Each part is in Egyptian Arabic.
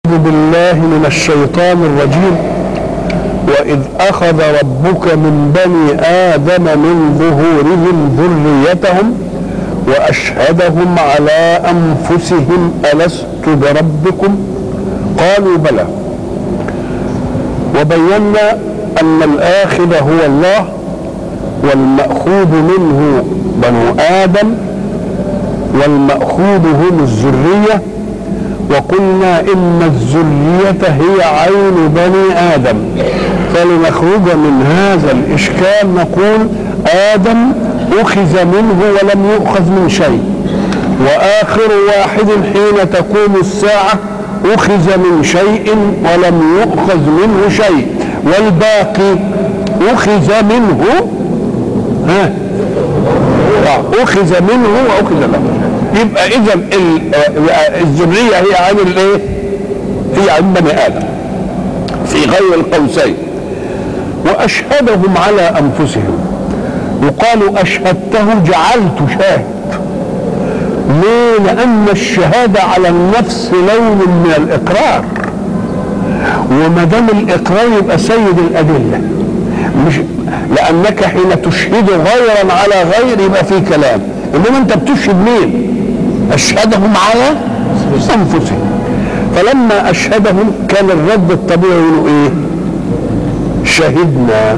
أعوذ بالله من الشيطان الرجيم وإذ أخذ ربك من بني آدم من ظهورهم ذريتهم وأشهدهم على أنفسهم ألست بربكم قالوا بلى وبينا أن الآخذ هو الله والمأخوذ منه بنو آدم والمأخوذ هم الذرية وقلنا إن الذرية هي عين بني آدم فلنخرج من هذا الإشكال نقول آدم أخذ منه ولم يؤخذ من شيء وآخر واحد حين تقوم الساعة أخذ من شيء ولم يؤخذ منه شيء والباقي أخذ منه ها أخذ منه وأخذ له يبقى إذا الذرية هي عن الإيه؟ هي عن بني آدم في غير القوسين وأشهدهم على أنفسهم يقال أشهدته جعلت شاهد ليه؟ لأن الشهادة على النفس لون من الإقرار وما دام الإقرار يبقى سيد الأدلة مش لأنك حين تشهد غيرا على غير يبقى في كلام إنما أنت بتشهد مين؟ أشهدهم على أنفسهم فلما أشهدهم كان الرد الطبيعي يقولوا إيه؟ شهدنا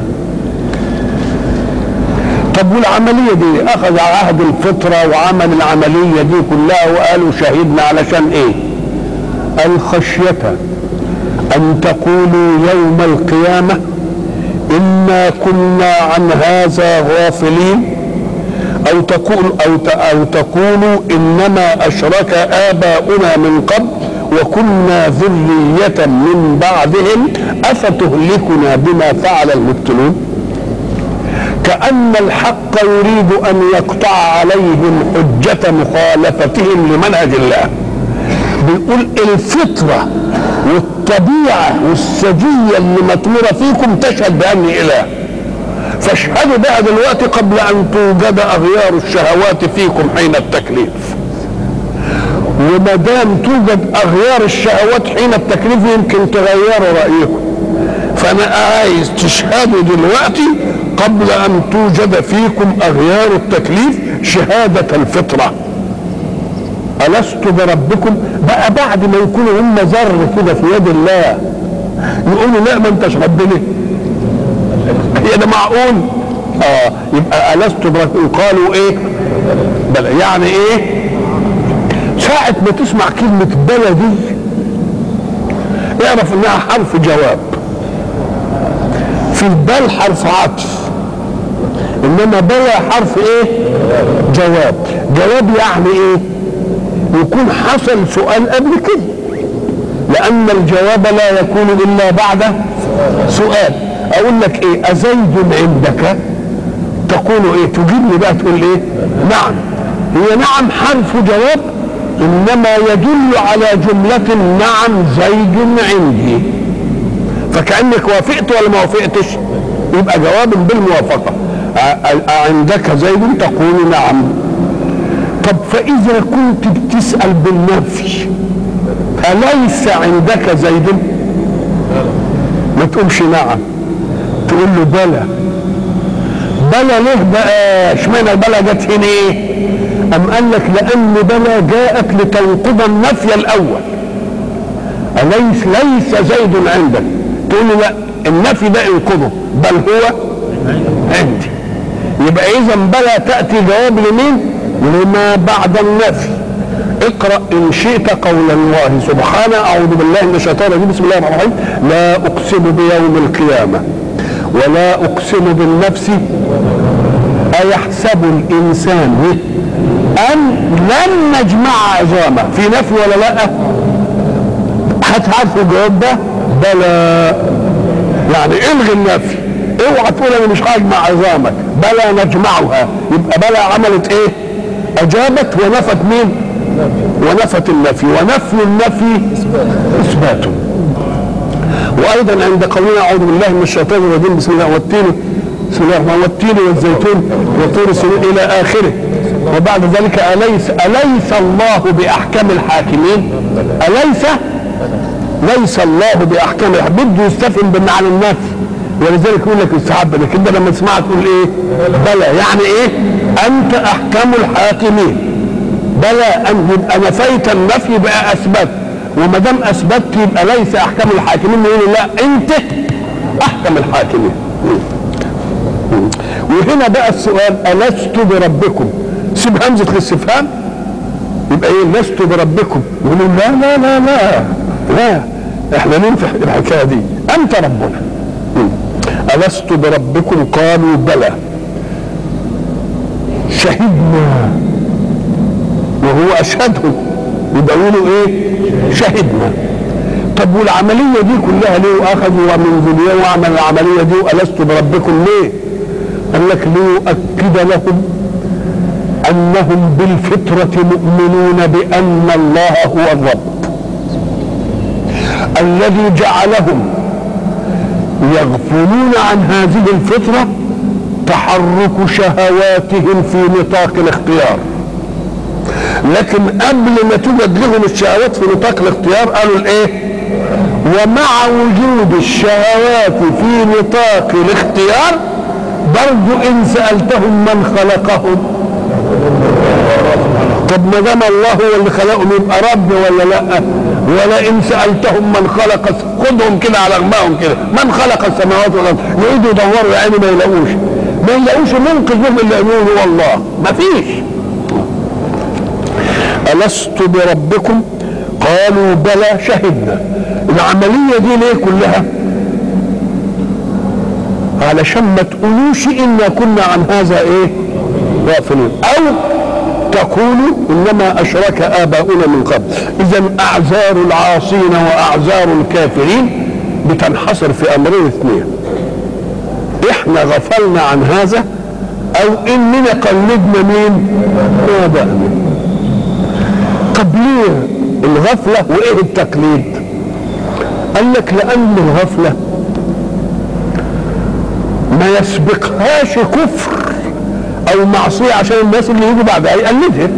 طب والعملية دي أخذ عهد الفطرة وعمل العملية دي كلها وقالوا شهدنا علشان إيه؟ الخشية أن تقولوا يوم القيامة إنا كنا عن هذا غافلين أو تقول أو أو تقولوا إنما أشرك آباؤنا من قبل وكنا ذرية من بعدهم أفتهلكنا بما فعل المبتلون كأن الحق يريد أن يقطع عليهم حجة مخالفتهم لمنهج الله بيقول الفطرة والطبيعة والسجية اللي مطمورة فيكم تشهد بأني إله فاشهدوا بقى دلوقتي قبل أن توجد أغيار الشهوات فيكم حين التكليف وما دام توجد أغيار الشهوات حين التكليف يمكن تغيروا رأيكم فأنا عايز تشهدوا دلوقتي قبل أن توجد فيكم أغيار التكليف شهادة الفطرة ألست بربكم بقى بعد ما يكونوا هم ذر كده في يد الله يقولوا لا ما انتش ربنا هي ده معقول اه يبقى ألست بربكم قالوا ايه بلى يعني ايه ساعة ما تسمع كلمة بلى دي اعرف انها حرف جواب في البل حرف عطف انما بلى حرف ايه جواب جواب يعني ايه يكون حصل سؤال قبل كده لأن الجواب لا يكون إلا بعد سؤال أقول لك إيه أزيد عندك تقول إيه تجيبني بقى تقول إيه نعم هي نعم حرف جواب إنما يدل على جملة نعم زيد عندي فكأنك وافقت ولا ما وافقتش يبقى جواب بالموافقة عندك زيد تقول نعم طب فإذا كنت بتسأل بالنفي أليس عندك زيد؟ ما تقولش نعم تقول له بلى بلى ليه بقى اشمعنى البلى جت هنا ايه؟ أم قال لك لأن بلى جاءت لتنقض النفي الأول أليس ليس زيد عندك تقول له لا النفي ده انقضه بل هو عندي يبقى إذا بلى تأتي جواب لمين؟ لما بعد النفي اقرا ان شئت قول الله سبحانه اعوذ بالله من الشيطان الرجيم بسم الله الرحمن الرحيم لا اقسم بيوم القيامه ولا اقسم بالنفس ايحسب الانسان ان لن نجمع عظامه في نفي ولا لا هتعرفوا الجواب ده بلى يعني الغي النفي اوعى تقول انا مش هجمع عظامك بلى نجمعها يبقى بلى عملت ايه اجابت ونفت مين ونفت النفي ونفي النفي اثبات وايضا عند قولنا اعوذ بالله من الشيطان الرجيم بسم الله والتين بسم الله الرحمن والتين والزيتون وطور السنين الى اخره وبعد ذلك اليس اليس الله باحكم الحاكمين اليس ليس الله باحكم الحاكمين بده يستفهم بمعنى النفي ولذلك يقول لك يستحب لك انت لما تسمعها تقول ايه بلى يعني ايه انت احكم الحاكمين بلى ان يبقى نفيت النفي بقى اثبت وما دام اثبتت يبقى ليس احكم الحاكمين يقول لا انت احكم الحاكمين وهنا بقى السؤال الست بربكم سيب همزه الاستفهام يبقى ايه لست بربكم يقولوا لا لا لا لا لا احنا ننفح الحكايه دي انت ربنا الست بربكم قالوا بلى شهدنا وهو اشهدهم يبقى يقولوا ايه شهدنا طب والعمليه دي كلها ليه واخذوا من ذريه وعمل العمليه دي والست بربكم ليه قال لك ليؤكد لهم انهم بالفطره مؤمنون بان الله هو الرب الذي جعلهم يغفلون عن هذه الفطره تحرك شهواتهم في نطاق الاختيار لكن قبل ما توجد لهم الشهوات في نطاق الاختيار قالوا الايه ومع وجود الشهوات في نطاق الاختيار برضو ان سالتهم من خلقهم طب ما دام الله هو اللي خلقهم يبقى رب ولا لا ولا ان سالتهم من خلق خدهم كده على رماهم كده من خلق السماوات والارض يقعدوا يدوروا يا عيني ما يلاقوش ما يلاقوش منقذ لهم الا يقولوا هو الله ما فيش ألست بربكم قالوا بلى شهدنا العملية دي ليه كلها علشان ما تقولوش إنا كنا عن هذا إيه غافلين أو تقولوا إنما أشرك آباؤنا من قبل إذا أعذار العاصين وأعذار الكافرين بتنحصر في أمرين اثنين إحنا غفلنا عن هذا أو إننا قلدنا مين آباءنا طب ليه الغفلة وإيه التقليد قال لك لأن الغفلة ما يسبقهاش كفر أو معصية عشان الناس اللي يجوا بعدها يقلدها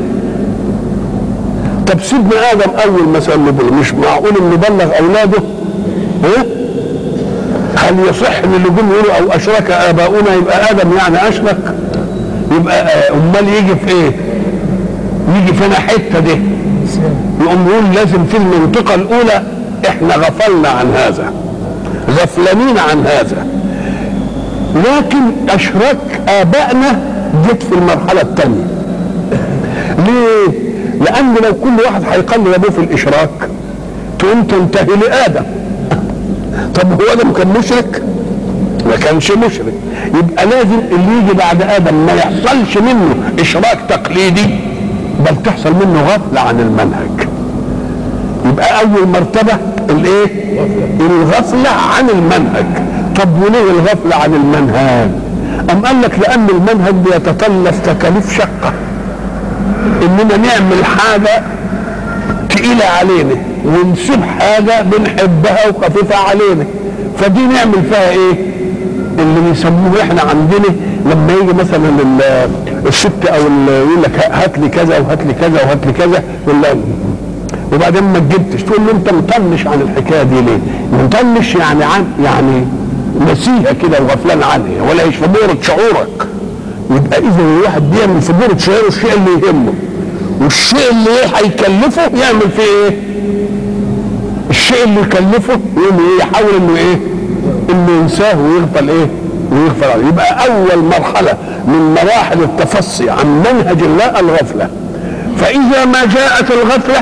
طب سيدنا آدم أول ما سأل مش معقول إنه بلغ أولاده إيه؟ هل يصح ان اللي جم يقولوا او اشرك اباؤنا يبقى ادم يعني اشرك يبقى امال يجي في ايه يجي فينا حته دي يقوم يقول لازم في المنطقه الاولى احنا غفلنا عن هذا غفلانين عن هذا لكن اشراك ابائنا جت في المرحله الثانيه ليه لان لو كل واحد هيقلد ابوه في الاشراك تقوم تنتهي لادم طب هو ادم كان مشرك ما كانش مشرك يبقى لازم اللي يجي بعد ادم ما يحصلش منه اشراك تقليدي بل تحصل منه غفله عن المنهج يبقى اول مرتبه الايه الغفله عن المنهج طب وليه الغفله عن المنهج ام قال لك لان المنهج بيتطلب تكاليف شقه اننا نعمل حاجه تقيله علينا ونسيب حاجه بنحبها وخفيفه علينا فدي نعمل فيها ايه اللي بيسموه احنا عندنا لما يجي مثلا الست او يقول لك هات لي كذا وهات لي كذا وهات لي كذا ولا وبعدين ما جبتش تقول له انت مطنش عن الحكايه دي ليه؟ مطنش يعني عن يعني نسيها كده وغفلان عنها ولا هيش في بورة شعورك يبقى اذا الواحد بيعمل في بورة شعوره الشيء اللي يهمه والشيء اللي هيكلفه يعمل فيه ايه؟ الشيء اللي يكلفه يقوم ايه يحاول انه ايه؟ انه ينساه ويغفل ايه؟ ويغفل عليه يبقى اول مرحله من مراحل التفصي عن منهج الله الغفله فاذا ما جاءت الغفله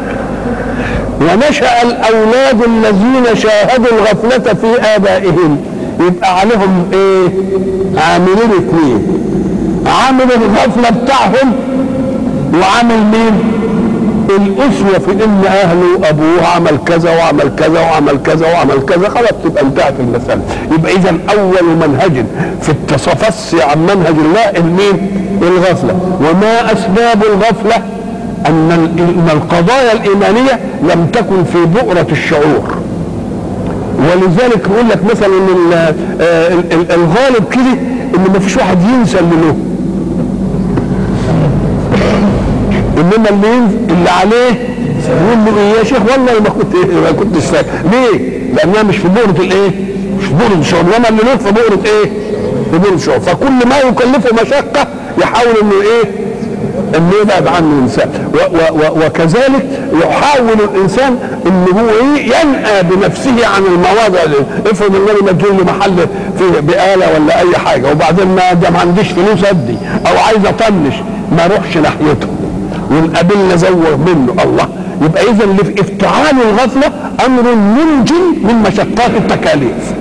ونشا الاولاد الذين شاهدوا الغفله في ابائهم يبقى عليهم ايه عاملين اثنين عامل الغفله بتاعهم وعامل مين الأسوة في إن أهله وأبوه عمل كذا وعمل كذا وعمل كذا وعمل كذا خلاص تبقى انتهت المسألة يبقى إذا أول منهج في التفصي عن منهج الله المين؟ الغفلة وما أسباب الغفلة أن أن القضايا الإيمانية لم تكن في بؤرة الشعور ولذلك يقول لك مثلا ان الغالب كده ان ما فيش واحد ينسى اللي له انما اللي اللي عليه يقول له ايه يا شيخ والله ما كنت ما كنتش فاكر ليه؟ لانها مش في بؤره الايه؟ مش في بؤره الشغل انما اللي له في بؤره ايه؟ في بؤره الشغل فكل ما يكلفه مشقه يحاول انه ايه؟ انه يبعد عنه الانسان و و و وكذلك يحاول الانسان انه هو ايه ينأى بنفسه عن المواضع اللي افرض ان انا مدير لي محل فيه بآلة ولا اي حاجه وبعدين ما ده ما عنديش فلوس ادي او عايز اطنش ما اروحش ناحيته ونقابلنا زوغ منه الله يبقى اذا اللي في افتعال الغفله امر منج من مشقات التكاليف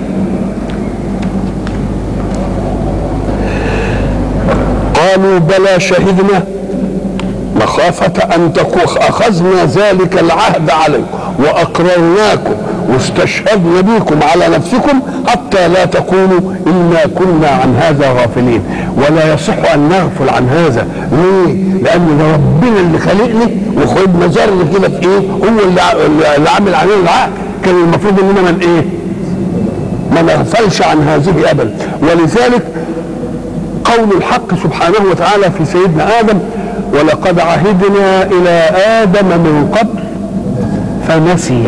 قالوا بلى شهدنا مخافة أن تكون أخذنا ذلك العهد عليكم وأقررناكم واستشهدنا بكم على نفسكم حتى لا تقولوا إنا كنا عن هذا غافلين ولا يصح أن نغفل عن هذا ليه؟ لأن ده ربنا اللي خلقني وخدنا ذر كده في إيه؟ هو اللي ع- اللي عامل علينا العقل كان المفروض إننا من إيه؟ ما نغفلش عن هذه أبدا ولذلك قول الحق سبحانه وتعالى في سيدنا آدم ولقد عهدنا إلى آدم من قبل فنسي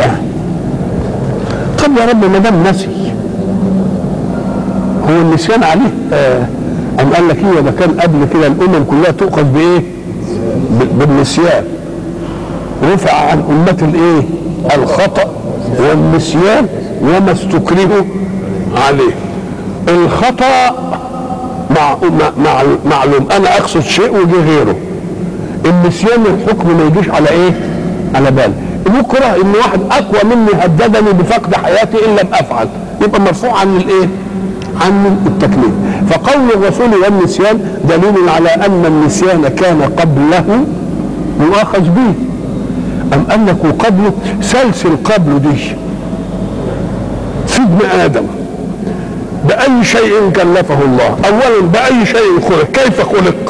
طب يا رب ما دام نسي هو النسيان عليه آه أم قال لك ايه ده كان قبل كده الأمم كلها تؤخذ بإيه؟ ب- بالنسيان رفع عن أمة الإيه؟ الخطأ والنسيان وما استكرهوا عليه الخطأ مع مع- مع معلوم انا اقصد شيء وجه غيره النسيان الحكم ما يجيش على ايه على بال يكره ان واحد اقوى مني هددني بفقد حياتي ان لم افعل يبقى مرفوع عن الايه عن التكليف فقول الرسول والنسيان دليل على ان النسيان كان قبله يؤاخذ به ام قال لك وقبله سلسل قبله دي سيدنا ادم بأي شيء كلفه الله أولا بأي شيء خلق كيف خلق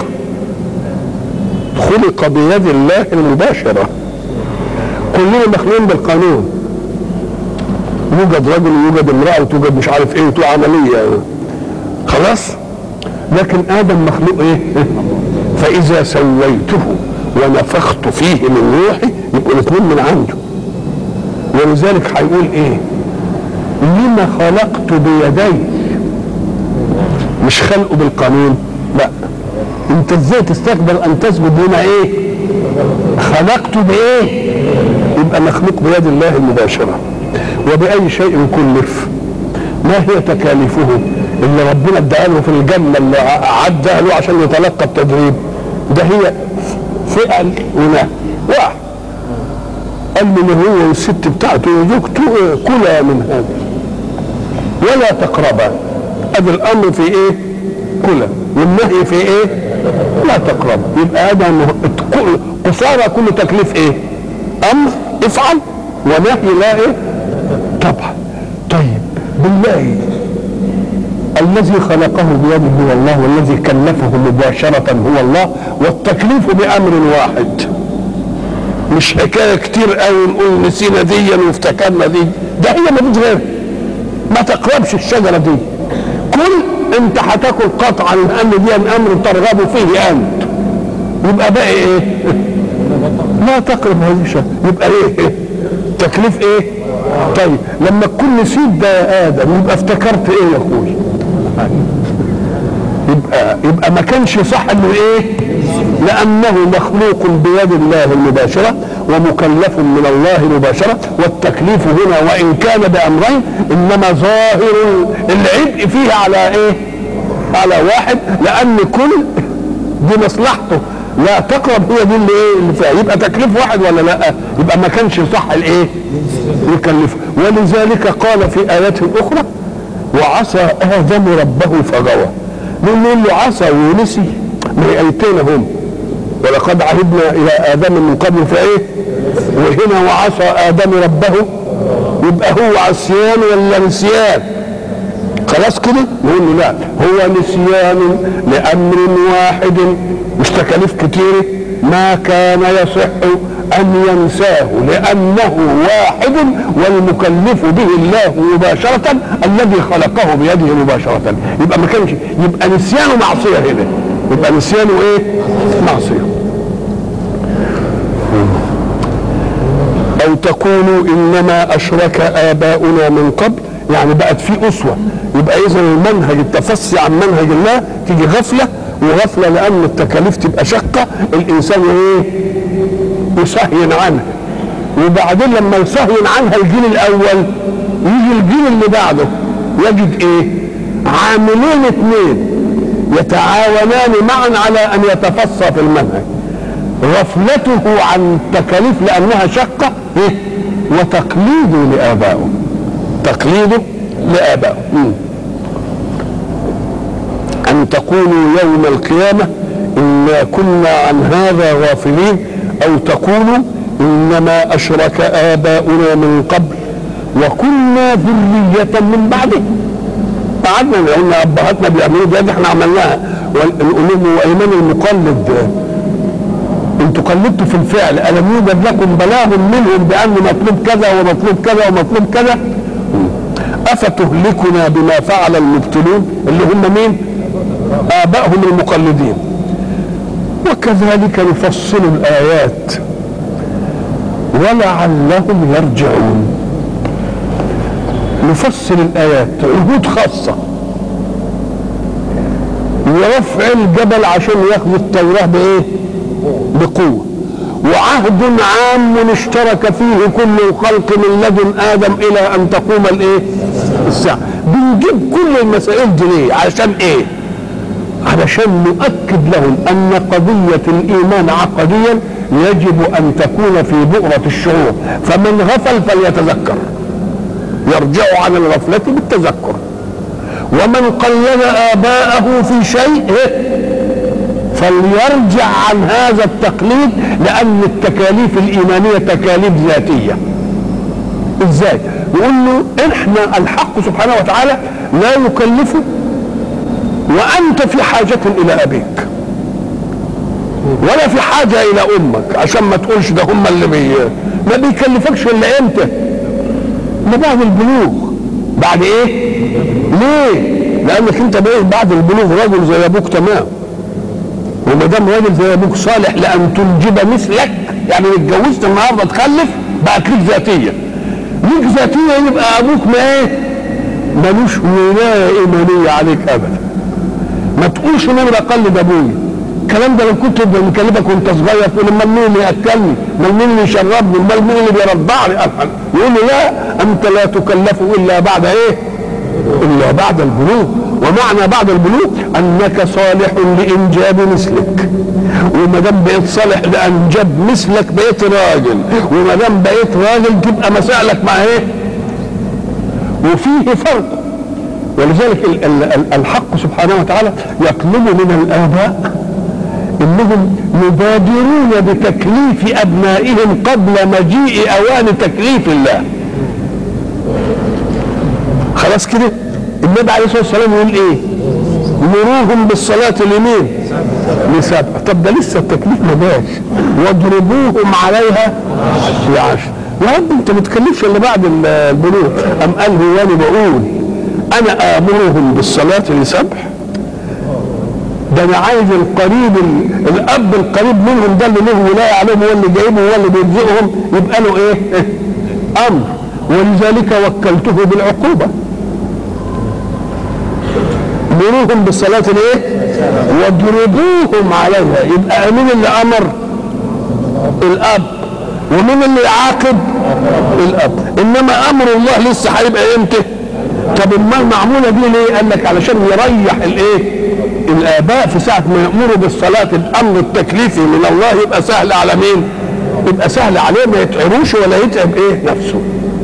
خلق بيد الله المباشرة كلنا مخلوقين بالقانون يوجد رجل ويوجد امرأة وتوجد مش عارف ايه وتوجد عملية خلاص لكن آدم مخلوق ايه فإذا سويته ونفخت فيه من روحي يبقوا الاثنين من عنده ولذلك هيقول ايه لما خلقت بيدي مش خلقه بالقانون لا انت ازاي تستقبل ان تسجد هنا ايه خلقته بايه يبقى مخلوق بيد الله المباشرة وبأي شيء كلف ما هي تكاليفه اللي ربنا اداها له في الجنة اللي عدها له عشان يتلقى التدريب ده هي فئة ونهي واحد قال له هو والست بتاعته وزوجته كلا من هذا ولا تقربا ادي الامر في ايه كلا والنهي في ايه لا تقرب يبقى هذا قصارى كل تكليف ايه امر افعل ونهي لا ايه طبعا طيب بالله الذي خلقه بيده هو الله والذي كلفه مباشرة هو الله والتكليف بأمر واحد مش حكاية كتير قوي نقول نسينا دي وافتكرنا دي ده هي ما فيش غيرها ما تقربش الشجرة دي كل انت هتاكل قطعا لان دي امر ترغب فيه انت يبقى باقي ايه لا تقرب هذه الشجرة يبقى ايه تكليف ايه طيب لما تكون نسيت ده يا ادم يبقى افتكرت ايه يا اخوي يبقى يبقى ما كانش صح انه ايه لانه مخلوق بيد الله المباشره ومكلف من الله مباشره والتكليف هنا وان كان بامرين انما ظاهر العبء فيه على ايه على واحد لان كل دي مصلحته لا تقرب هي دي اللي ايه اللي فيها يبقى تكليف واحد ولا لا يبقى ما كانش صح الايه يكلفه ولذلك قال في ايات اخرى وعصى ادم ربه فغوى نقول له عصى ونسي ما هي ايتين هم ولقد عهدنا الى ادم من قبل فايه وهنا وعصى ادم ربه يبقى هو عصيان ولا نسيان خلاص كده نقول له لا هو نسيان لامر واحد مش تكاليف كتيره ما كان يصح ان ينساه لانه واحد والمكلف به الله مباشره الذي خلقه بيده مباشره يبقى ما كانش يبقى نسيانه معصيه هنا يبقى نسيانه ايه معصيه او تقولوا انما اشرك اباؤنا من قبل يعني بقت في اسوه يبقى اذا المنهج التفصي عن منهج الله تيجي غفله وغفله لان التكاليف تبقى شقه الانسان ايه يسهين عنها وبعدين لما يسهين عنها الجيل الاول يجي الجيل اللي بعده يجد ايه عاملين اثنين يتعاونان معا على ان يتفصى في المنهج غفلته عن التكاليف لانها شقه إيه؟ وتقليده لابائه تقليده لابائه مم. ان تقولوا يوم القيامه انا كنا عن هذا غافلين او تقولوا انما اشرك اباؤنا من قبل وكنا ذريه من بعده قعدنا لان ابهاتنا بيعملوا ده احنا عملناها ونقول لهم وايمان المقلد انتوا قلدتوا في الفعل الم يوجد لكم بلاغ منهم بان مطلوب كذا ومطلوب كذا ومطلوب كذا افتهلكنا بما فعل المبتلون اللي هم مين ابائهم المقلدين وكذلك نفصل الايات ولعلهم يرجعون نفصل الايات عهود خاصه ورفع الجبل عشان ياخذ التوراه بايه بقوه وعهد عام اشترك فيه كل الخلق من لدن ادم الى ان تقوم الايه الساعه بنجيب كل المسائل دي ليه عشان ايه علشان نؤكد لهم ان قضيه الايمان عقديا يجب ان تكون في بؤره الشعور فمن غفل فليتذكر يرجع عن الغفله بالتذكر ومن قلد اباءه في شيء فليرجع عن هذا التقليد لان التكاليف الايمانيه تكاليف ذاتيه ازاي يقول له احنا الحق سبحانه وتعالى لا يكلفه وانت في حاجه الى ابيك ولا في حاجه الى امك عشان ما تقولش ده هم اللي بي ما بيكلفكش الا امتى ده بعد البلوغ بعد ايه ليه لانك انت بقيت بعد البلوغ رجل زي ابوك تمام وما دام راجل زي ابوك صالح لان تنجب مثلك يعني اتجوزت النهارده تخلف بقت ليك ذاتيه ليك ذاتيه يبقى ابوك ما ايه ملوش ولايه ايمانيه عليك ابدا ما تقولش ان انا بقلد ابويا الكلام ده لو كنت مكلفك وانت صغير تقول امال مين اللي ياكلني؟ امال مين اللي يشربني؟ امال مين اللي بيرضعني؟ يقول له لا انت لا تكلف الا بعد ايه؟ الا بعد البلوغ ومعنى بعد البلوغ انك صالح لانجاب مثلك وما دام بقيت صالح لانجاب مثلك بقيت راجل وما دام بقيت راجل تبقى مسائلك مع ايه؟ وفيه فرق ولذلك ال- ال- ال- الحق سبحانه وتعالى يطلب من الاباء انهم يبادرون بتكليف ابنائهم قبل مجيء اوان تكليف الله خلاص كده النبي عليه الصلاه والسلام يقول ايه مروهم بالصلاه اليمين لسبع طب ده لسه التكليف ما جاش واضربوهم عليها بعشر يا رب انت ما تكلفش الا بعد البلوغ ام قال هو انا بقول انا امرهم بالصلاه لسبع ده انا عايز القريب ال- الاب القريب منهم ده اللي له ولايه عليهم هو اللي جايبهم هو اللي بيرزقهم يبقى له ايه؟ امر ولذلك وكلته بالعقوبه مروهم بالصلاة الايه؟ واضربوهم عليها يبقى مين اللي امر؟ الاب ومين اللي يعاقب؟ الاب انما امر الله لسه هيبقى امتى؟ طب امال معموله دي ليه؟ قال لك علشان يريح الايه؟ الاباء في ساعه ما يامروا بالصلاه الامر التكليفي من الله يبقى سهل على مين؟ يبقى سهل عليه ما يتعبوش ولا يتعب ايه؟ نفسه.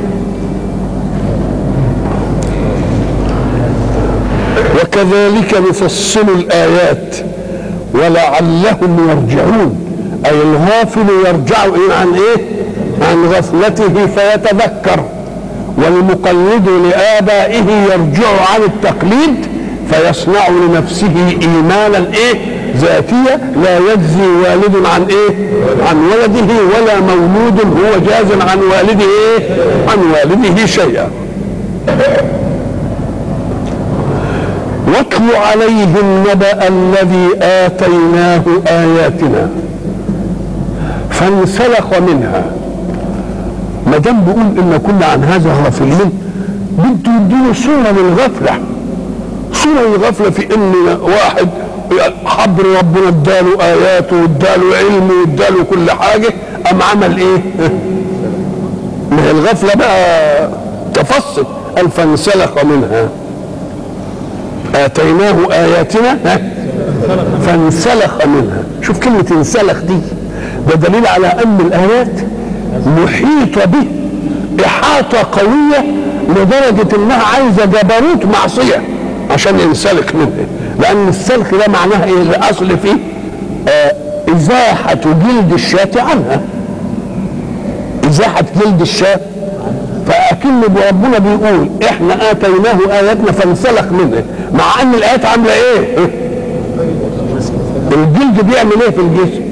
وكذلك نفصل الآيات ولعلهم يرجعون أي الغافل يرجع إيه عن إيه؟ عن غفلته فيتذكر والمقلد لآبائه يرجع عن التقليد فيصنع لنفسه إيمانا إيه؟ ذاتية لا يجزي والد عن إيه؟ عن ولده ولا مولود هو جاز عن والده إيه؟ عن والده شيئا واتل عليهم نبأ الذي آتيناه آياتنا فانسلخ منها ما دام بيقول ان كنا عن هذا غافلين بده يديله صوره للغفله صوره للغفله في ان واحد حبر ربنا اداله اياته واداله علمه واداله كل حاجه قام عمل ايه؟ ما هي الغفله بقى تفصل قال فانسلخ منها اتيناه اياتنا فانسلخ منها شوف كلمه انسلخ دي ده دليل على ان الايات محيطه به احاطه قويه لدرجه انها عايزه جبروت معصيه عشان ينسلخ منها لان السلخ ده معناها ايه الاصل فيه آه ازاحه جلد الشاة عنها ازاحه جلد الشاة فاكن ربنا بيقول احنا اتيناه اياتنا فانسلخ منها مع ان الايات عامله ايه الجلد بيعمل ايه في الجسم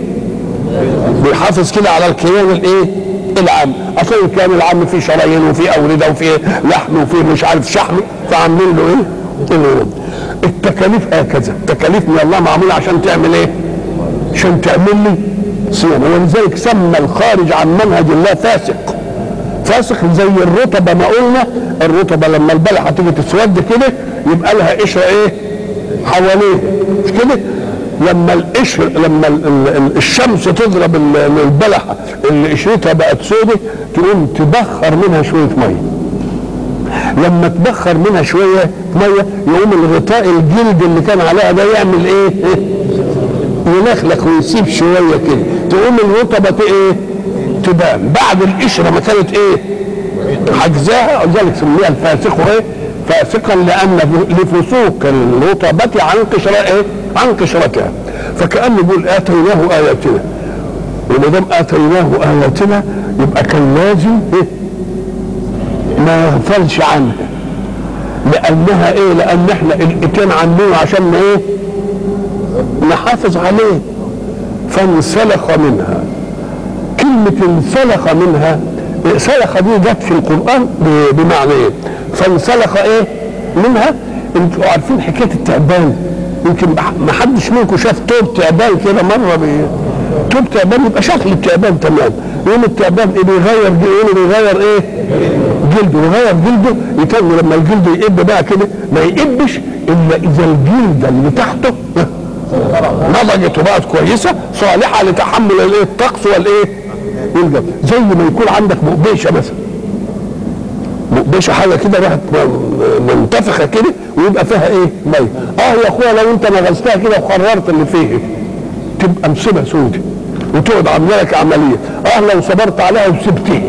بيحافظ كده على الكيان الايه العام اصل الكيان العام فيه شرايين وفيه اورده وفيه لحم وفيه مش عارف شحم فعاملين له ايه إيه؟ التكاليف هكذا التكاليف من الله معموله عشان تعمل ايه عشان تعمل لي صيانه ولذلك سمى الخارج عن منهج الله فاسق فاسق زي الرطبه ما قلنا الرطبه لما البلحه تيجي تسود كده يبقى لها قشره ايه حواليه مش كده لما القشر لما ال ال الشمس تضرب البلحه اللي قشرتها بقت سودة تقوم تبخر منها شويه ميه لما تبخر منها شويه ميه يقوم الغطاء الجلد اللي كان عليها ده يعمل ايه؟ يلخلخ ويسيب شويه كده تقوم الرطبه ايه؟ تبان بعد القشره ما كانت ايه؟ حجزاها ولذلك سميها الفاسق ايه؟ فاسقا لان لفسوق الرطبه عن قشره ايه؟ عن قشرتها فكانه بيقول اتيناه اياتنا وما دام اتيناه اياتنا يبقى كان لازم ايه؟ ما يغفلش عنها لانها ايه لان احنا الاتيان عنه عشان ايه نحافظ عليه فانسلخ منها كلمة انسلخ منها سلخ دي جت في القرآن بمعنى ايه فانسلخ ايه منها انتوا عارفين حكاية التعبان يمكن ما حدش منكم شاف توب تعبان كده مرة بي... توب تعبان يبقى شكل التعبان تمام يوم التعبان ايه بيغير يقولوا بيغير ايه جلده يغير جلده يتم لما الجلد يقب بقى كده ما يقبش الا اذا الجلده اللي تحته نضجت وبقت كويسه صالحه لتحمل الايه الطقس والايه والجو زي ما يكون عندك مقبيشه مثلا مقبيشه حاجه كده راحت منتفخه كده ويبقى فيها ايه ميه اه يا اخويا لو انت نغزتها كده وقررت اللي فيه تبقى مصيبه سودة وتقعد عامله لك عمليه اه لو صبرت عليها وسبتها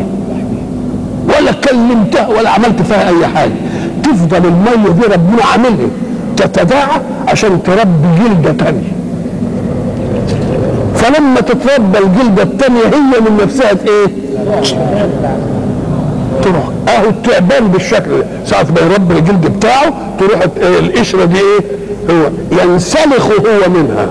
ولا كلمتها ولا عملت فيها اي حاجه تفضل الميه دي ربنا عاملها تتداعى عشان تربي جلده تانية فلما تتربى الجلده التانية هي من نفسها ايه تروح اهو التعبان بالشكل ده ساعة ما يربي الجلد بتاعه تروح إيه القشرة دي ايه هو ينسلخ هو منها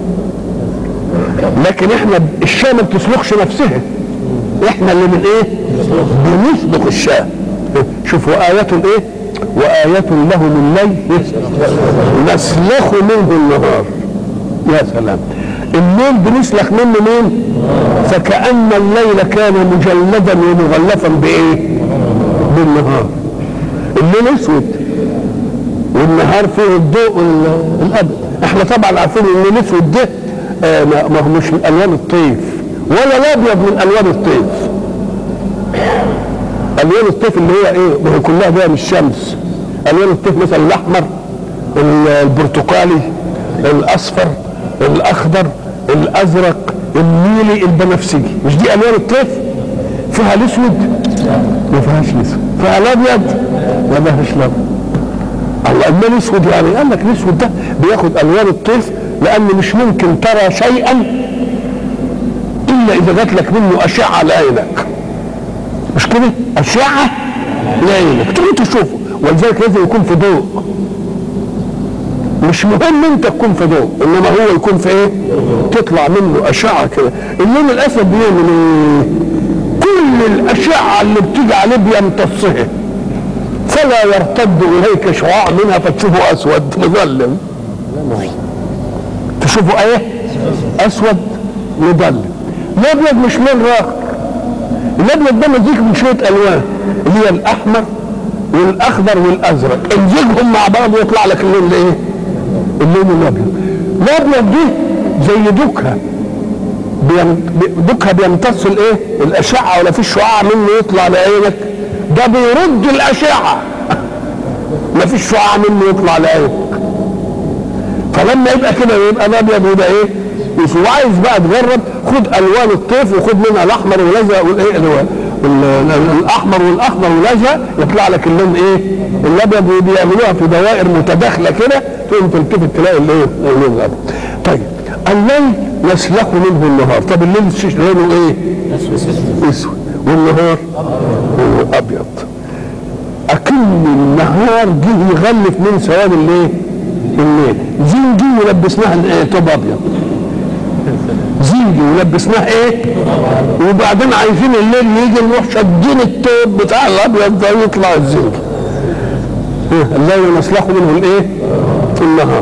لكن احنا الشاة ما بتسلخش نفسها احنا اللي من ايه بنسلخ الشاة شوفوا آيات ايه وآية لهم الليل نسلخ منه النهار يا سلام الليل بنسلخ منه مين فكأن الليل كان مجلدا ومغلفا بإيه بالنهار الليل اسود والنهار فيه الضوء الابيض احنا طبعا عارفين ان الاسود ده آه ما هو مش من الوان الطيف ولا الابيض من الوان الطيف الوان الطيف اللي هي ايه ما هي كلها جايه من الشمس الوان الطيف مثلا الاحمر البرتقالي الاصفر الاخضر الازرق النيلي البنفسجي مش دي الوان الطيف فيها الاسود ما فيهاش الاسود فيها الابيض ما فيهاش الابيض الله اما الاسود يعني قال لك الاسود ده بياخد الوان الطيف لان مش ممكن ترى شيئا الا اذا جات لك منه اشعه لعينك مش كده اشعه لعينك تقوم تشوفه ولذلك لازم يكون في ضوء مش مهم انت تكون في ضوء انما هو يكون في ايه تطلع منه اشعه كده اللون الاسود بيعمل ايه كل الاشعه اللي بتيجي عليه بيمتصها فلا يرتد اليك شعاع منها فتشوفه اسود مظلم تشوفه ايه اسود مظلم الابيض مش لون راقي الابيض ده مزيج من شويه الوان اللي هي الاحمر والاخضر والازرق امزجهم مع بعض ويطلع لك اللون الايه؟ اللون الابيض الابيض دي زي دوكها بين- دوكها بيمتص الايه؟ الاشعه ولا فيش شعاع منه يطلع لعينك ده بيرد الاشعه ما فيش شعاع منه يطلع لعينك فلما يبقى كده يبقى الابيض وده ايه؟ يسوى. وعايز بقى تجرب خد الوان الطيف وخد منها الاحمر والازرق والايه اللي هو ال- ال- الاحمر والاخضر والازرق يطلع لك اللون ايه؟ الابيض وبيعملوها في دوائر متداخله كده تقوم تلتفت تلاقي الايه؟ اللون الابيض. طيب الليل يسلخ منه النهار، طب الليل ش- لونه ايه؟ اسود والنهار هو ابيض. اكن النهار جه يغلف من سواد الايه؟ الليل زنجي ولبسناها الايه؟ توب ابيض زنجي ولبسناه ايه؟ وبعدين عايزين الليل يجي نروح شادين التوب بتاع الابيض ده ويطلع الزنجي إيه؟ الليل نسلخه منه الايه؟ في النهار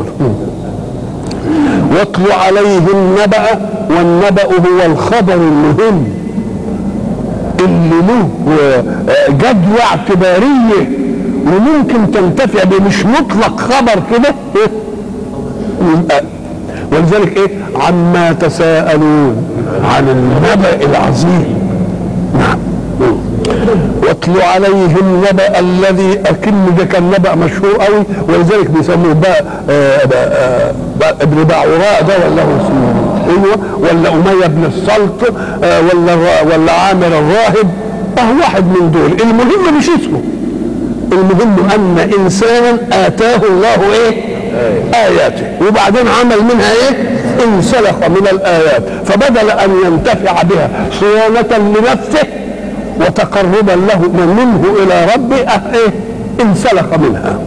واتل عليه النبأ والنبأ هو الخبر المهم اللي له آه، جدوى اعتباريه وممكن تنتفع به مش مطلق خبر كده إيه؟ يبقى ولذلك ايه عما تساءلون عن النبأ العظيم نعم واتل عليهم نبأ الذي أكن ده كان نبأ مشهور قوي ولذلك بيسموه بقى آه، بقى آه، بقى ابن باعوراء ده ولا هو اسمه ايوه ولا أمية بن السلط آه، ولا الر- ولا عامر الراهب اه واحد من دول المهم مش اسمه المهم ان انسانا اتاه الله ايه اياته وبعدين عمل منها ايه انسلخ من الايات فبدل ان ينتفع بها صيانه لنفسه وتقربا له منه الى ربه اه ايه انسلخ منها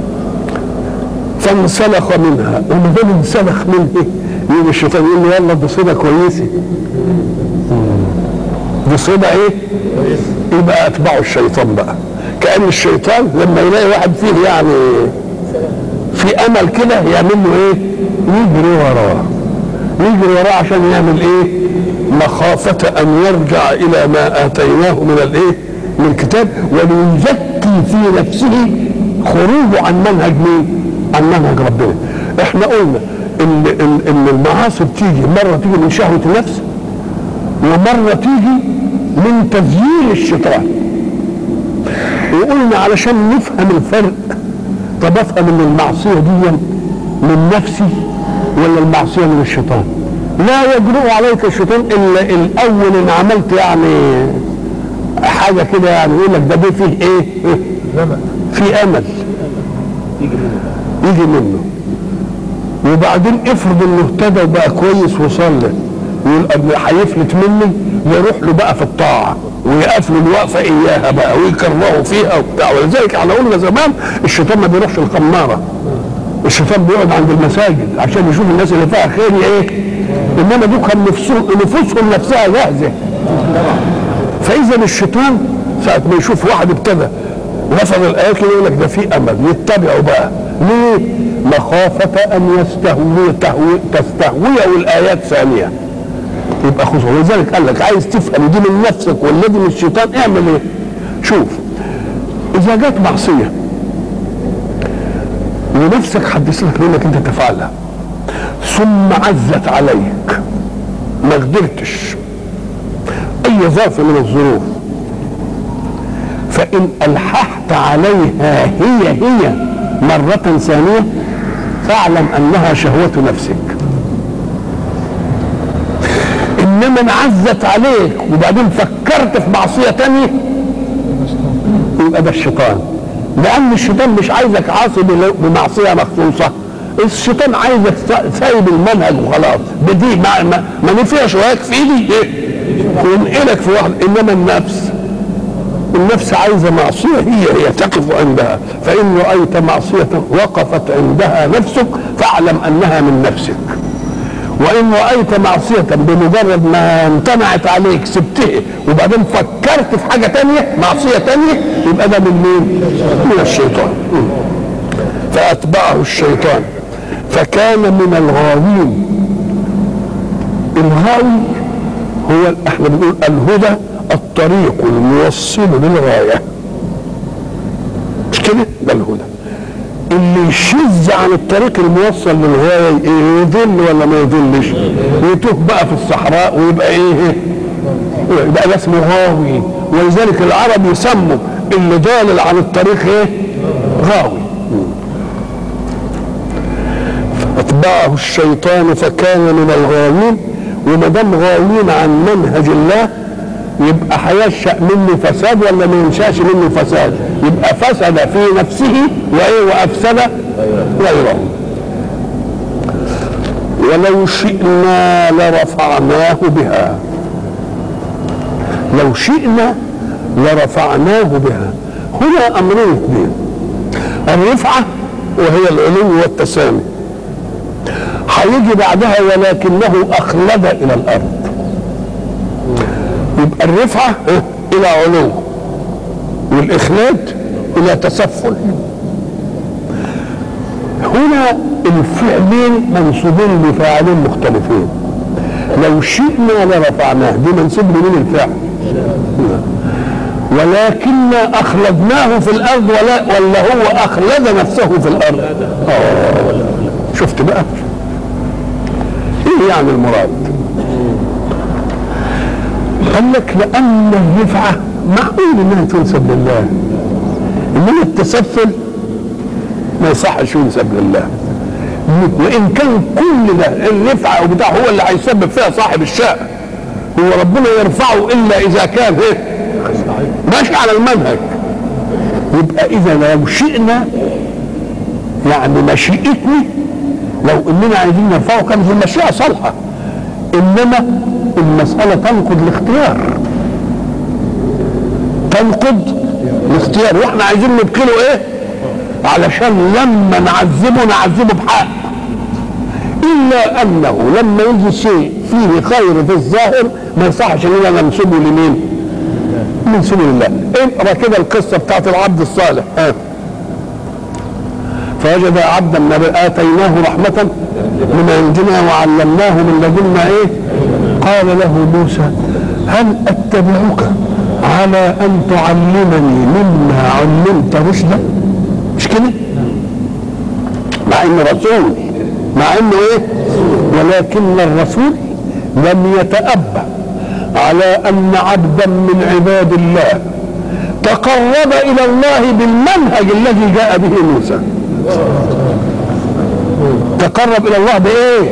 فانسلخ منها وما دام انسلخ منه يقول الشيطان يقول له يلا دي صيده كويسه دي صيده ايه؟ يبقى اتبعوا الشيطان بقى كان الشيطان لما يلاقي واحد فيه يعني في امل كده يعمل له ايه؟ يجري وراه يجري وراه عشان يعمل ايه؟ مخافة أن يرجع إلى ما آتيناه من الإيه؟ من الكتاب وليزكي في نفسه خروجه عن منهج مين؟ عن منهج ربنا. إحنا قلنا إن إن إن المعاصي بتيجي مرة تيجي من شهوة النفس ومرة تيجي من تزيين الشيطان. وقلنا علشان نفهم الفرق طب افهم ان المعصيه دي من نفسي ولا المعصيه من الشيطان لا يجرؤ عليك الشيطان الا الاول ان عملت يعني حاجه كده يعني يقول لك ده دي فيه ايه في امل يجي منه وبعدين افرض انه اهتدى وبقى كويس وصلى يقول أب- هيفلت مني يروح له بقى في الطاعه ويقف له الوقفه اياها بقى ويكرهه فيها وبتاع ولذلك احنا قلنا زمان الشيطان ما بيروحش الخماره الشيطان بيقعد عند المساجد عشان يشوف الناس اللي فيها خير ايه انما دول كان نفسهم نفوسهم نفسها جاهزه فاذا الشيطان ساعه ما يشوف واحد ابتدى رفض الايات يقول لك ده في امل يتبعه بقى ليه؟ مخافة أن يستهوي تهوي تستهويه الآيات ثانية يبقى خذها ولذلك قال لك عايز تفهم دي من نفسك والذي من الشيطان اعمل ايه؟ شوف إذا جت معصية ونفسك حدثتك انك انت تفعلها ثم عزت عليك ما قدرتش اي ظرف من الظروف فان الححت عليها هي هي مرة ثانية فاعلم انها شهوة نفسك انما ان عزت عليك وبعدين فكرت في معصية تانية يبقى ده الشيطان لان الشيطان مش عايزك عاصي بل- بمعصيه مخصوصه الشيطان عايزك سا- سايب المنهج وخلاص بدي ما ما, ما نفعش وهيك في ايدي ايه وينقلك في واحد انما النفس النفس عايزه معصيه هي هي تقف عندها فان رايت معصيه وقفت عندها نفسك فاعلم انها من نفسك وان رايت معصيه بمجرد ما امتنعت عليك سبتها وبعدين فكرت في حاجه تانية معصيه تانية يبقى ده من مين؟ من الشيطان فاتبعه الشيطان فكان من الغاوين الغاوي هو احنا بنقول الهدى الطريق الموصل للغايه مش كده ده الهدى اللي يشذ عن الطريق الموصل للغايه إيه يضل ولا ما يضلش يتوه بقى في الصحراء ويبقى ايه يبقى ده اسمه غاوي ولذلك العرب يسموا اللي ضالل عن الطريق ايه غاوي فاتبعه الشيطان فكان من الغاوين وما دام غاوين عن منهج الله يبقى هينشا منه فساد ولا ما ينشاش منه فساد يبقى فسد في نفسه وايه وافسد غيره ولو شئنا لرفعناه بها لو شئنا لرفعناه بها هنا امرين اثنين الرفعه وهي العلو والتسامي هيجي بعدها ولكنه اخلد الى الارض يبقى الرفعه الى علو والاخلاد الى تسفل هنا الفعلين منسوبين لفاعلين مختلفين لو شئنا لرفعناه دي منسوب لمين الفعل ولكن اخلدناه في الارض ولا ولا هو اخلد نفسه في الارض أوه. شفت بقى ايه يعني المراد قال لك لان الرفعه معقول انها تنسب لله انما التسفل ما يصحش ينسب لله وان كان كل ده الرفعه وبتاع هو اللي هيسبب فيها صاحب الشأن هو ربنا يرفعه الا اذا كان ايه ماشي على المنهج يبقى اذا لو شئنا يعني مشيئتني لو اننا عايزين نرفعه كانت المشيئه صالحه انما المساله تنقض الاختيار تنقض الاختيار واحنا عايزين نبكله ايه علشان لما نعذبه نعذبه بحق الا انه لما يجي شيء فيه خير في الظاهر ما يصحش اننا ننسبه لمين؟ ننسبه لله اقرا كده القصه بتاعت العبد الصالح ها فوجد عبدا اتيناه رحمه من عندنا وعلمناه من لدنا ايه؟ قال له موسى هل اتبعك على ان تعلمني مما علمت رشدا؟ مش كده؟ مع انه رسول مع انه ايه؟ ولكن الرسول لم يتأبى على ان عبدا من عباد الله تقرب الى الله بالمنهج الذي جاء به موسى تقرب الى الله بايه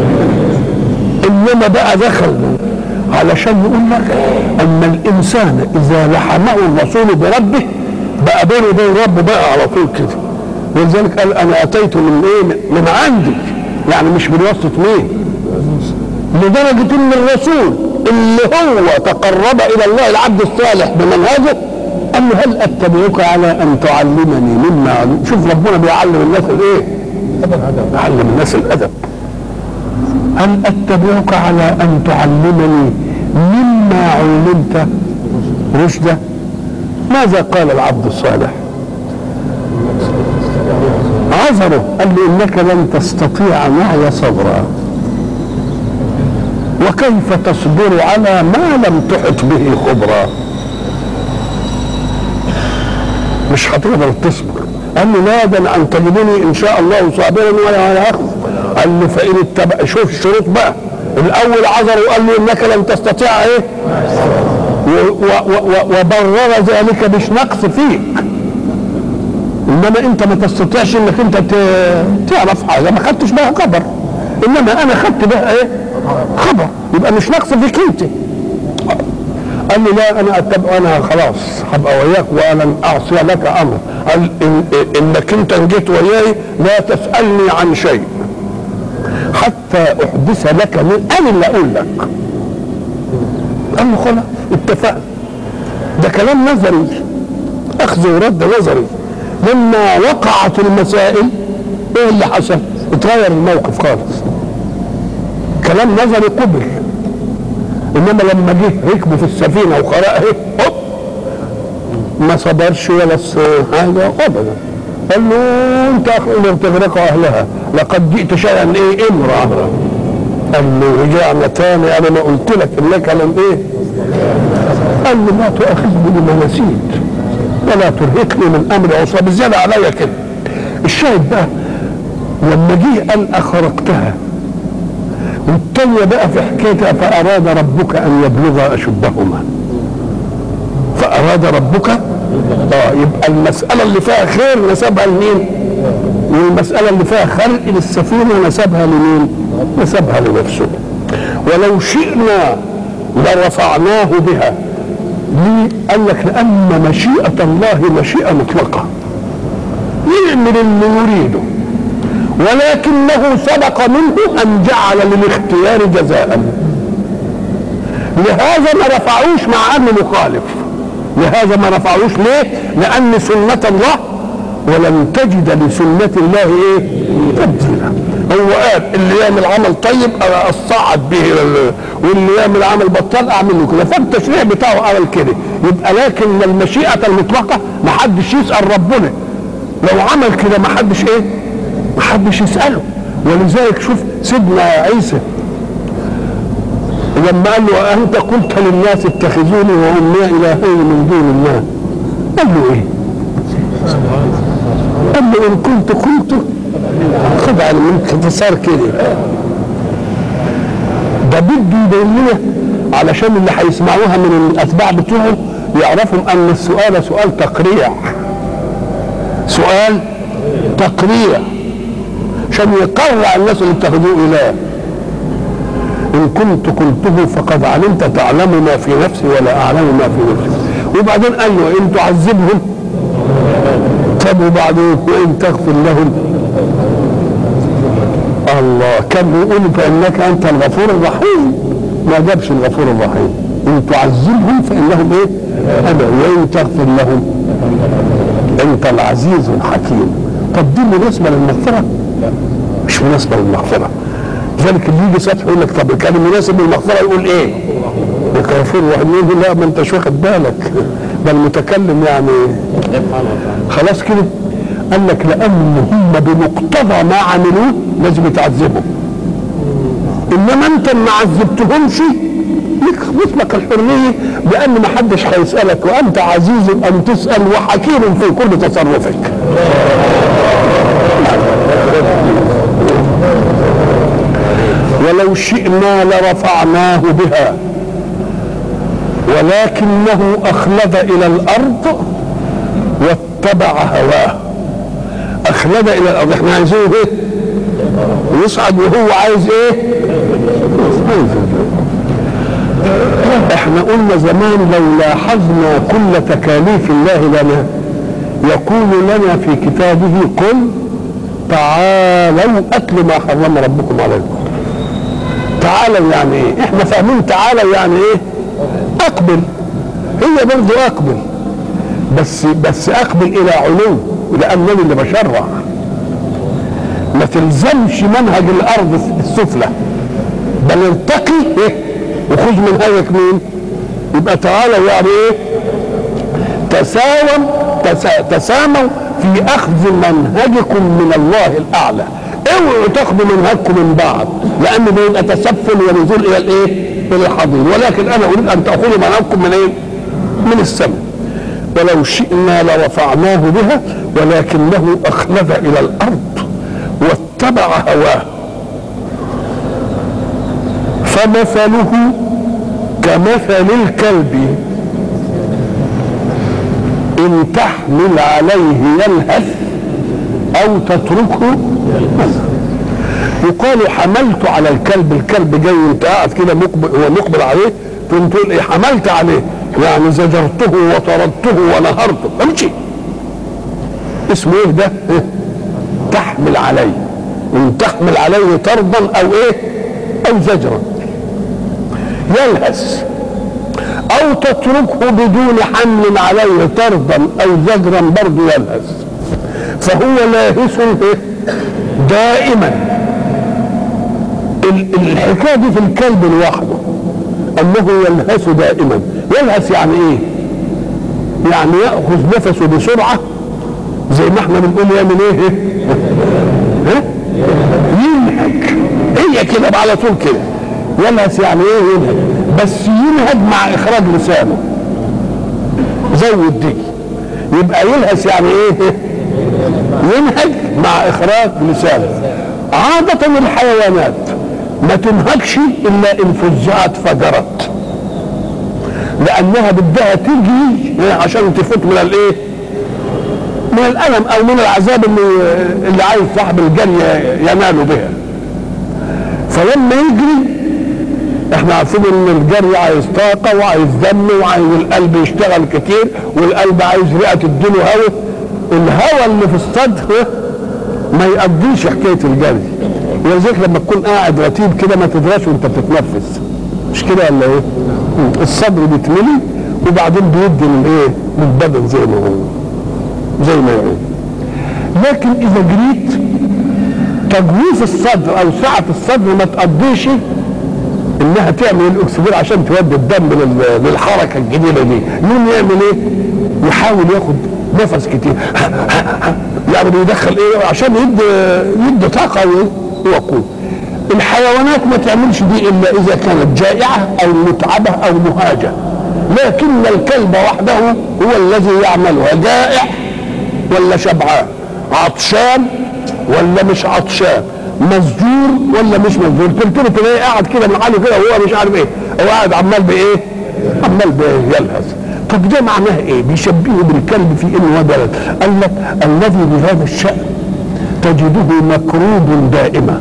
انما بقى دخل علشان يقول لك ان الانسان اذا لحمه الرسول بربه بقى بينه وبين ربه بقى على طول كده ولذلك قال انا اتيت من ايه من عندي يعني مش من وسط مين لدرجه ان الرسول اللي هو تقرب الى الله العبد الصالح بمنهجه قال له هل اتبعك على ان تعلمني مما علم شوف ربنا بيعلم الناس الايه يعلم الناس الادب هل اتبعك على ان تعلمني مما علمت رشدا ماذا قال العبد الصالح عذره قال له انك لن تستطيع معي صبرا وكيف تصبر على ما لم تحط به خبرا مش هتقدر تصبر قال له لا ده ان تجدني ان شاء الله صابرا ولا اخذ قال له فان اتبع شوف الشروط بقى الاول عذره وقال له انك لن تستطيع ايه وبرر ذلك مش نقص فيك انما انت ما تستطيعش انك انت تعرف حاجه ما خدتش بها خبر انما انا خدت بها ايه خبر يبقى مش نقص فيك انت قال لي لا انا أتبع انا خلاص هبقى وياك وانا اعصي لك امر قال إن انك انت جيت وياي لا تسالني عن شيء حتى احدث لك من انا اللي اقول لك قال له خلاص اتفقنا ده كلام نظري اخذ ورد نظري لما وقعت المسائل ايه اللي حصل اتغير الموقف خالص كلام نظري قبل انما لما جه ركبوا في السفينه وخرق هوب ما صبرش ولا حاجه ابدا قال له انت اخر تغرق اهلها لقد جئت شيئا ايه امراه قال له رجعنا تاني انا ما قلت لك انك لم ايه قال له لا تؤاخذني بما نسيت ولا ترهقني من امر عسرى بالزياده عليا كده الشاهد بقى لما جه قال اخرقتها والتانية بقى في حكايتها فأراد ربك أن يبلغ أشدهما فأراد ربك اه يبقى المسألة اللي فيها خير نسبها لمين؟ والمسألة اللي فيها خلق للسفينة نسبها لمين؟ نسبها لنفسه ولو شئنا لرفعناه بها ليه؟ قال لك لأن مشيئة الله مشيئة مطلقة يعمل اللي يريده ولكنه سبق منه أن جعل للاختيار جزاء لهذا ما رفعوش مع أنه مخالف لهذا ما رفعوش ليه؟ لأن سنة الله ولن تجد لسنة الله ايه؟ تبديلا هو قال اللي يعمل عمل طيب اصعد به واللي يعمل عمل بطال اعمل له كده فالتشريع بتاعه عمل كده يبقى لكن المشيئة المطلقة ما حدش يسأل ربنا لو عمل كده ما حدش ايه؟ ما حدش يسأله ولذلك شوف سيدنا عيسى لما قال له أنت قلت للناس اتخذوني وأمي إلهين من دون الله قال له إيه؟ قال له إن كنت قلت خد على من اختصار كده ده بده يبين لنا علشان اللي هيسمعوها من الأتباع بتوعه يعرفوا أن السؤال سؤال تقريع سؤال تقريع عشان يقرع الناس اللي اتخذوه إله إن كنت قلته فقد علمت تعلم ما في نفسي ولا أعلم ما في نفسي وبعدين قال له إن تعذبهم طب وبعدين وإن تغفر لهم الله كان بيقول فإنك أنت الغفور الرحيم ما جابش الغفور الرحيم إن تعذبهم فإنهم إيه؟ أنا وإن تغفر لهم أنت العزيز الحكيم طب دي مناسبة للمغفرة؟ مش مناسبة للمغفرة لذلك اللي يجي سطح يقول لك طب كان مناسب للمغفرة يقول إيه؟ الغفور الرحيم يقول لا ما أنتش واخد بالك ده المتكلم يعني خلاص كده قال لك لأن هم بمقتضى ما عملوه لازم يتعذبوا إنما أنت ما عذبتهمش لك مطلق الحرية بأن ما حدش هيسألك وأنت عزيز أن تسأل وحكيم في كل تصرفك ولو شئنا لرفعناه بها ولكنه أخلد إلى الأرض واتبع هواه أخلد إلى الأرض احنا عايزينه إيه؟ يصعد وهو عايز إيه؟ احنا قلنا زمان لو لاحظنا كل تكاليف الله لنا يقول لنا في كتابه قل تعالوا اتلوا ما حرم ربكم عليكم تعالوا يعني ايه احنا فاهمين تعالوا يعني ايه اقبل هي برضو اقبل بس بس اقبل الى علو لانني اللي بشرع ما تلزمش منهج الارض السفلى بل ارتقي إيه؟ وخذ منهجك مين يبقى تعالوا يعني ايه تساوم تسا تساموا في اخذ منهجكم من الله الاعلى اوعوا تاخذوا منهجكم من بعض لان ده يبقى تسفل ونزول الى الايه الى الحضيض ولكن انا اريد ان تاخذوا منهجكم من ايه من السماء ولو شئنا لرفعناه بها ولكنه اخلد الى الارض واتبع هواه فمثله كمثل الكلب ان تحمل عليه يلهث او تتركه يقال حملت على الكلب الكلب جاي انت قاعد كده مقبل هو مقبل عليه تقوم تقول ايه حملت عليه يعني زجرته وطردته ونهرته امشي اسمه ايه ده إيه؟ تحمل عليه ان تحمل عليه طردا او ايه او زجرا يلهث او تتركه بدون حمل عليه طردا او زجرا برضه يلهث فهو لاهث دائما الحكايه دي في الكلب لوحده انه يلهث دائما يلهث يعني ايه يعني ياخذ نفسه بسرعه زي ما احنا بنقول يعمل ايه ها ينهج هي كده على طول كده يلهث يعني ايه ينهج بس ينهج مع اخراج لسانه زود دي يبقى يلهث يعني ايه ينهج مع اخراج لسانه عادة الحيوانات ما تنهكش الا ان فزعت فجرت لانها بدها تجري عشان تفوت من الايه من الالم او من العذاب اللي اللي عايز صاحب الجري ينال بها فلما يجري احنا عارفين ان الجري عايز طاقه وعايز دم وعايز القلب يشتغل كتير والقلب عايز رئه تديله هواء الهواء اللي في الصدر ما يقضيش حكايه الجري ولذلك لما تكون قاعد رتيب كده ما تدراش وانت بتتنفس مش كده ولا ايه؟ الصدر بيتملي وبعدين بيدي للايه؟ للبدن زي ما هو زي ما هو لكن اذا جريت تجويف الصدر او سعه الصدر ما تقضيش انها تعمل الاكسجين عشان تودي الدم لل- للحركه الجديده دي يقوم يعمل ايه؟ يحاول ياخد نفس كتير يعني بيدخل ايه عشان يدي يدي طاقه و- وقوه الحيوانات ما تعملش دي الا اذا كانت جائعه او متعبه او مهاجه لكن الكلب وحده هو الذي يعملها جائع ولا شبعان عطشان ولا مش عطشان مسجور ولا مش مسجور تلتفت تلاقيه قاعد كده من حاله كده وهو مش عارف ايه هو قاعد عمال بايه عمال بيلهث طب ده معناه ايه بيشبهه بالكلب في انه هو بلد قال لك الذي بهذا الشأن تجده مكروب دائما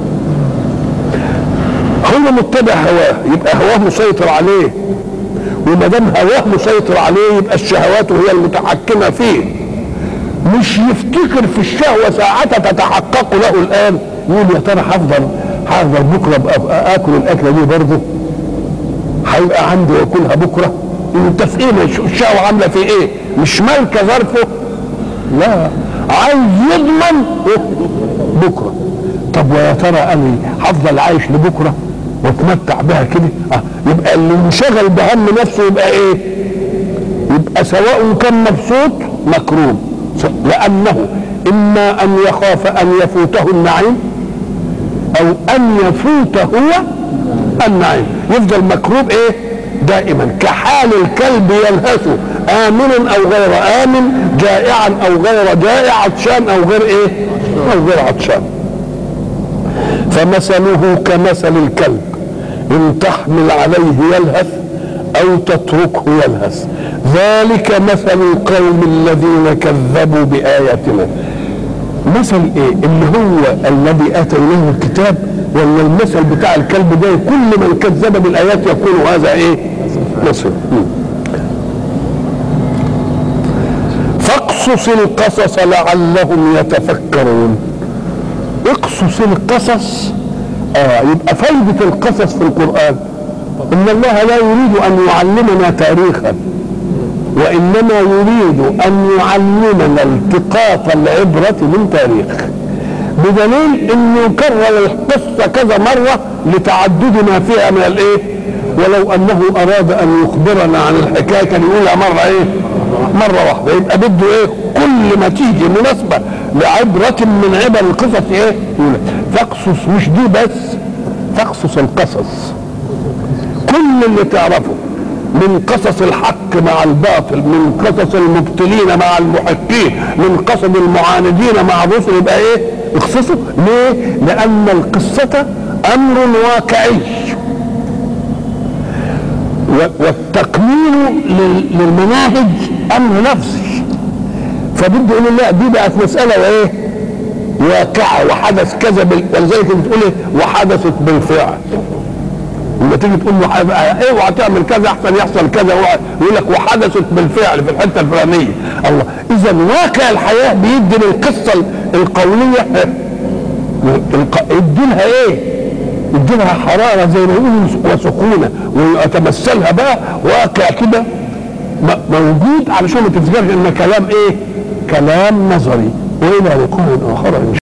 هو متبع هواه يبقى هواه مسيطر عليه وما دام هواه مسيطر عليه يبقى الشهوات هي المتحكمه فيه مش يفتكر في الشهوه ساعتها تتحقق له الان يقول يا ترى هفضل هفضل بكره أبقى اكل الاكله دي برضه هيبقى عندي واكلها بكره انت في ايه مش- الشهوه عامله في ايه مش مالكه ظرفه لا عايز يضمن بكره طب ويا ترى انا هفضل عايش لبكره واتمتع بها كده اه يبقى اللي منشغل بهم نفسه يبقى ايه يبقى سواء كان مبسوط مكروم س- لانه اما ان يخاف ان يفوته النعيم او ان يفوت هو النعيم يفضل مكروب ايه دائما كحال الكلب يلهث امنا او غير امن جائعا او غير جائع عطشان او غير ايه او غير عطشان فمثله كمثل الكلب ان تحمل عليه يلهث او تتركه يلهث ذلك مثل القوم الذين كذبوا باياتنا مثل ايه اللي هو الذي اتيناه الكتاب ولا المثل بتاع الكلب ده كل من كذب بالايات يكون هذا ايه مثل مم. فاقصص القصص لعلهم يتفكرون اقصص القصص اه يبقى فايدة القصص في القرآن ان الله لا يريد ان يعلمنا تاريخا وانما يريد ان يعلمنا التقاط العبرة من تاريخ بدليل انه يكرر القصة كذا مرة لتعدد ما فيها من الايه ولو انه اراد ان يخبرنا عن الحكاية كان يقولها مرة ايه مرة واحدة يبقى بده ايه كل ما تيجي مناسبة لعبرة من عبر القصص ايه يقول فاقصص مش دي بس فاقصص القصص كل اللي تعرفه من قصص الحق مع الباطل من قصص المبطلين مع المحقين من قصص المعاندين مع الرسل يبقى ايه اقصصوا ليه لان القصة امر واقعي و- والتقنين لل- للمناهج امر لفظي فبده يقول لا دي بقت مسألة وايه واقعة وحدث كذا بال... ولذلك بتقول ايه وحدثت بالفعل لما تيجي تقول له حاجة- اوعى تعمل كذا احسن يحصل كذا اوعى يقول لك وحدثت بالفعل في الحته الفلانيه الله اذا واقع الحياه بيدي للقصه القوليه الق- يدي لها ايه؟ يدي لها حراره زي ما يقولوا وسكونه ويتمثلها بقى واقع كده م- موجود علشان ما تفتكرش ان كلام ايه؟ كلام نظري والى لقاء اخر ان شاء